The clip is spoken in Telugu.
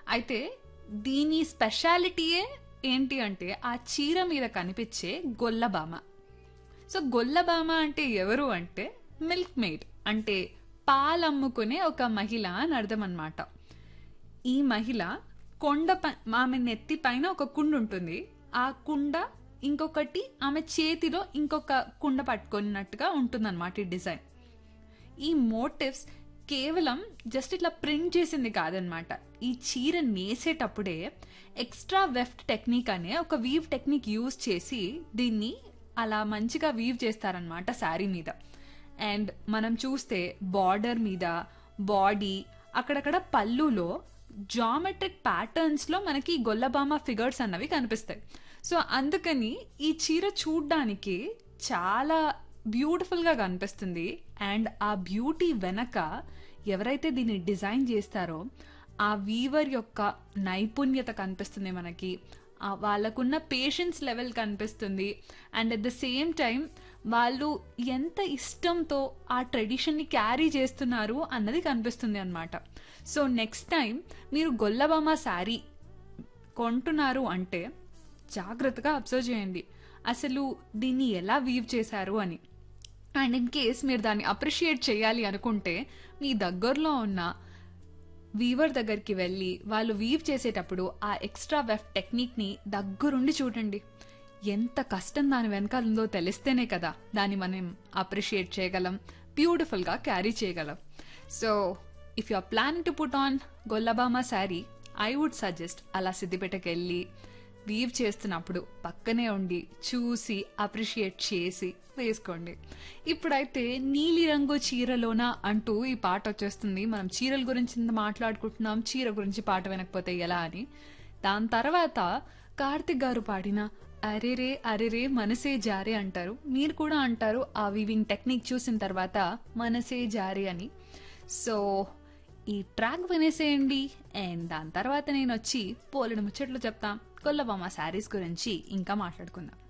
అయితే దీని స్పెషాలిటీయే ఏంటి అంటే ఆ చీర మీద కనిపించే గొల్లబామ సో గొల్లబామ అంటే ఎవరు అంటే మిల్క్ మేడ్ అంటే పాలమ్ముకునే ఒక మహిళ అని అర్థం అనమాట ఈ మహిళ కొండ ప- ఆమె నెత్తి పైన ఒక కుండ ఉంటుంది ఆ కుండ ఇంకొకటి ఆమె చేతిలో ఇంకొక కుండ పట్టుకున్నట్టుగా ఉంటుందన్నమాట ఈ డిజైన్ ఈ మోటివ్స్ కేవలం జస్ట్ ఇట్లా ప్రింట్ చేసింది కాదనమాట ఈ చీర నేసేటప్పుడే ఎక్స్ట్రా వెఫ్ట్ టెక్నిక్ అనే ఒక వీవ్ టెక్నిక్ యూజ్ చేసి దీన్ని అలా మంచిగా వీవ్ చేస్తారనమాట శారీ మీద అండ్ మనం చూస్తే బార్డర్ మీద బాడీ అక్కడక్కడ పళ్ళులో జామెట్రిక్ ప్యాటర్న్స్ లో మనకి ఈ గొల్లబామ ఫిగర్స్ అన్నవి కనిపిస్తాయి సో అందుకని ఈ చీర చూడ్డానికి చాలా బ్యూటిఫుల్ గా కనిపిస్తుంది అండ్ ఆ బ్యూటీ వెనక ఎవరైతే దీన్ని డిజైన్ చేస్తారో ఆ వీవర్ యొక్క నైపుణ్యత కనిపిస్తుంది మనకి ఆ వాళ్ళకున్న పేషెన్స్ లెవెల్ కనిపిస్తుంది and at the same time వాళ్ళు ఎంత ఇష్టంతో ఆ ట్రెడిషన్ని క్యారీ చేస్తున్నారు అన్నది కనిపిస్తుంది అనమాట సో నెక్స్ట్ టైం మీరు గొల్లబామ శారీ కొంటున్నారు అంటే జాగ్రత్తగా అబ్జర్వ్ చేయండి అసలు దీన్ని ఎలా వీవ్ చేశారు అని అండ్ ఇన్ కేస్ మీరు దాన్ని అప్రిషియేట్ చేయాలి అనుకుంటే మీ దగ్గరలో ఉన్న వీవర్ దగ్గరికి వెళ్ళి వాళ్ళు వీవ్ చేసేటప్పుడు ఆ ఎక్స్ట్రా వెఫ్ టెక్నిక్ని దగ్గరుండి చూడండి ఎంత కష్టం దాని వెనకాల ఉందో తెలిస్తేనే కదా దాన్ని మనం అప్రిషియేట్ చేయగలం బ్యూటిఫుల్గా క్యారీ చేయగలం so if you are planning to put on Gollabhama sari I would suggest అలా సిద్దిపేటకి వెళ్ళి వీవ్ చేస్తున్నప్పుడు పక్కనే ఉండి చూసి అప్రిషియేట్ చేసి వేసుకోండి ఇప్పుడైతే నీలిరంగు చీరలోన అంటూ ఈ పాట వచ్చేస్తుంది మనం చీరల గురించి ఇంత మాట్లాడుకుంటున్నాం చీర గురించి పాట వినకపోతే ఎలా అని దాని తర్వాత కార్తిక్ గారు పాడిన అరెరే అరెరే మనసే జారే అంటారు మీరు కూడా అంటారు ఆ వీవింగ్ టెక్నిక్ చూసిన తర్వాత మనసే జారే అని సో ఈ ట్రాక్ వినేసేయండి అండ్ దాని తర్వాత నేను వచ్చి పోలిన ముచ్చట్లు చెప్తాం కొల్లబామ శారీస్ గురించి ఇంకా మాట్లాడుకుందాం